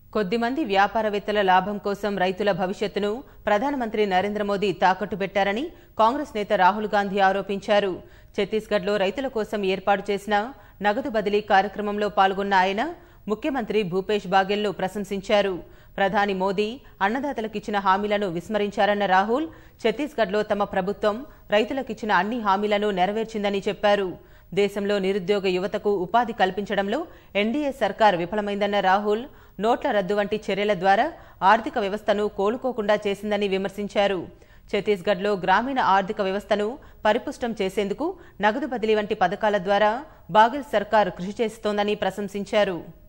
కొద్దిమంది వ్యాపారవేత్తల లాభం కోసం రైతుల భవిష్యత్తును ప్రధానమంత్రి నరేంద్ర మోదీ తాకట్టు పెట్టారని కాంగ్రెస్ నేత రాహుల్ గాంధీ ఆరోపించారు ఛత్తీస్గఢ్లో రైతుల కోసం ఏర్పాటు చేసిన నగదు బదిలీ కార్యక్రమంలో పాల్గొన్న ఆయన ముఖ్యమంత్రి భూపేష్ బాగెల్ను ప్రశంసించారు ప్రధాని మోదీ అన్నదాతలకిచ్చిన హామీలను విస్మరించారన్న రాహుల్ ఛత్తీస్గఢ్లో తమ ప్రభుత్వం రైతులకిచ్చిన అన్ని హామీలను నెరవేర్చిందని చెప్పారు దేశంలో నిరుద్యోగ యువతకు ఉపాధి కల్పించడంలో ఎన్డీఏ సర్కార్ విఫలమైందన్న రాహుల్ నోట్ల రద్దు వంటి చర్యల ద్వారా ఆర్థిక వ్యవస్థను కోలుకోకుండా చేసిందని విమర్శించారు ఛత్తీస్గఢ్లో గ్రామీణ ఆర్థిక వ్యవస్థను పరిపుష్టం చేసేందుకు నగదు బదిలీ వంటి పథకాల ద్వారా బాగెల్ సర్కార్ కృషి చేస్తోందని ప్రశంసించారు